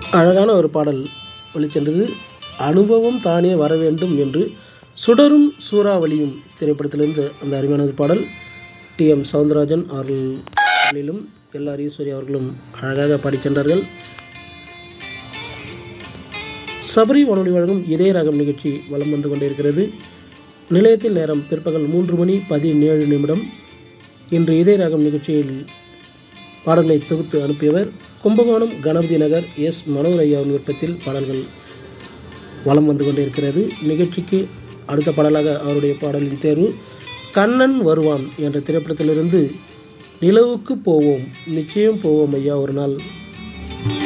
அழகான ஒரு பாடல் ஒளிச்சென்றது அனுபவம் தானே வர வேண்டும் என்று சுடரும் சூறாவளியும் திரைப்படத்திலிருந்து அந்த அருமையான ஒரு பாடல் டி எம் சவுந்தரராஜன் அவர்களிலும் எல் ஆர் ஈஸ்வரி அவர்களும் அழகாக பாடிச் சென்றார்கள் சபரி வானொலி வழங்கும் இதய ராகம் நிகழ்ச்சி வலம் வந்து கொண்டிருக்கிறது நிலையத்தில் நேரம் பிற்பகல் மூன்று மணி பதினேழு நிமிடம் இன்று இதய ராகம் நிகழ்ச்சியில் பாடல்களை தொகுத்து அனுப்பியவர் கும்பகோணம் கணபதி நகர் எஸ் மனோர் ஐயாவின் விருப்பத்தில் பாடல்கள் வலம் வந்து கொண்டிருக்கிறது நிகழ்ச்சிக்கு அடுத்த பாடலாக அவருடைய பாடலின் தேர்வு கண்ணன் வருவான் என்ற திரைப்படத்திலிருந்து நிலவுக்கு போவோம் நிச்சயம் போவோம் ஐயா ஒரு நாள்